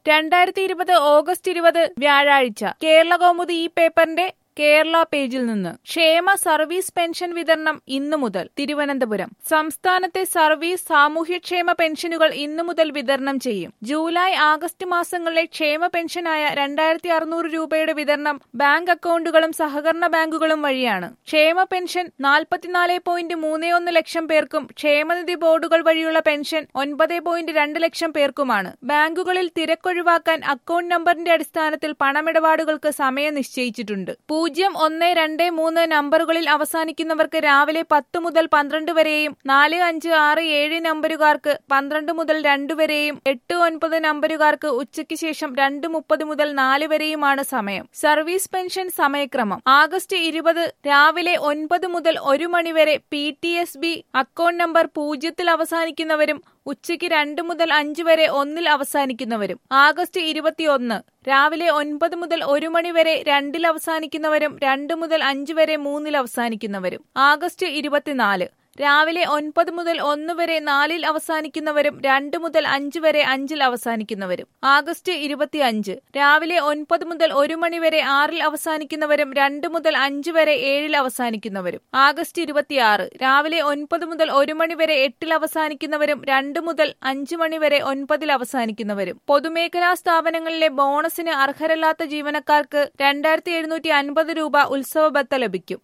രണ്ടായിരത്തി ഇരുപത് ഓഗസ്റ്റ് ഇരുപത് വ്യാഴാഴ്ച കേരള കൗമുദി ഈ പേപ്പറിന്റെ കേരള പേജിൽ നിന്ന് ക്ഷേമ സർവീസ് പെൻഷൻ വിതരണം ഇന്നു മുതൽ തിരുവനന്തപുരം സംസ്ഥാനത്തെ സർവീസ് സാമൂഹ്യക്ഷേമ പെൻഷനുകൾ ഇന്നു മുതൽ വിതരണം ചെയ്യും ജൂലൈ ആഗസ്റ്റ് മാസങ്ങളിലെ ക്ഷേമ പെൻഷനായ രണ്ടായിരത്തി അറുന്നൂറ് രൂപയുടെ വിതരണം ബാങ്ക് അക്കൗണ്ടുകളും സഹകരണ ബാങ്കുകളും വഴിയാണ് ക്ഷേമ പെൻഷൻ നാൽപ്പത്തിനാല് പോയിന്റ് മൂന്ന് ഒന്ന് ലക്ഷം പേർക്കും ക്ഷേമനിധി ബോർഡുകൾ വഴിയുള്ള പെൻഷൻ ഒൻപത് പോയിന്റ് രണ്ട് ലക്ഷം പേർക്കുമാണ് ബാങ്കുകളിൽ തിരക്കൊഴിവാക്കാൻ അക്കൗണ്ട് നമ്പറിന്റെ അടിസ്ഥാനത്തിൽ പണമിടപാടുകൾക്ക് സമയം നിശ്ചയിച്ചിട്ടുണ്ട് പൂജ്യം ഒന്ന് രണ്ട് മൂന്ന് നമ്പറുകളിൽ അവസാനിക്കുന്നവർക്ക് രാവിലെ പത്ത് മുതൽ പന്ത്രണ്ട് വരെയും നാല് അഞ്ച് ആറ് ഏഴ് നമ്പരുകാർക്ക് പന്ത്രണ്ട് മുതൽ രണ്ട് വരെയും എട്ട് ഒൻപത് നമ്പരുകാർക്ക് ഉച്ചയ്ക്ക് ശേഷം രണ്ട് മുപ്പത് മുതൽ നാല് വരെയുമാണ് സമയം സർവീസ് പെൻഷൻ സമയക്രമം ആഗസ്റ്റ് ഇരുപത് രാവിലെ ഒൻപത് മുതൽ ഒരു മണിവരെ P T S B account number പൂജ്യത്തിൽ അവസാനിക്കുന്നവരും ഉച്ചയ്ക്ക് രണ്ട് മുതൽ അഞ്ച് വരെ ഒന്നിൽ അവസാനിക്കുന്നവരും ആഗസ്റ്റ് ഇരുപത്തിയൊന്ന് രാവിലെ ഒൻപത് മുതൽ ഒരു മണി വരെ രണ്ടിൽ അവസാനിക്കുന്നവരും രണ്ട് മുതൽ അഞ്ച് വരെ മൂന്നിൽ അവസാനിക്കുന്നവരും ആഗസ്റ്റ് ഇരുപത്തിനാല് രാവിലെ ഒൻപത് മുതൽ ഒന്ന് വരെ നാലിൽ അവസാനിക്കുന്നവരും രണ്ട് മുതൽ അഞ്ച് വരെ അഞ്ചിൽ അവസാനിക്കുന്നവരും ആഗസ്റ്റ് ഇരുപത്തിയഞ്ച് രാവിലെ ഒൻപത് മുതൽ ഒരു മണി വരെ ആറിൽ അവസാനിക്കുന്നവരും രണ്ട് മുതൽ അഞ്ച് വരെ ഏഴിൽ അവസാനിക്കുന്നവരും ആഗസ്റ്റ് ഇരുപത്തിയാറ് രാവിലെ ഒൻപത് മുതൽ ഒരു മണി വരെ എട്ടിൽ അവസാനിക്കുന്നവരും രണ്ട് മുതൽ അഞ്ച് മണി വരെ ഒൻപതിൽ അവസാനിക്കുന്നവരും പൊതുമേഖലാ സ്ഥാപനങ്ങളിലെ ബോണസിന് അർഹരല്ലാത്ത ജീവനക്കാർക്ക് രണ്ടായിരത്തി എഴുന്നൂറ്റി അൻപത് രൂപ ഉത്സവ ബത്ത ലഭിക്കും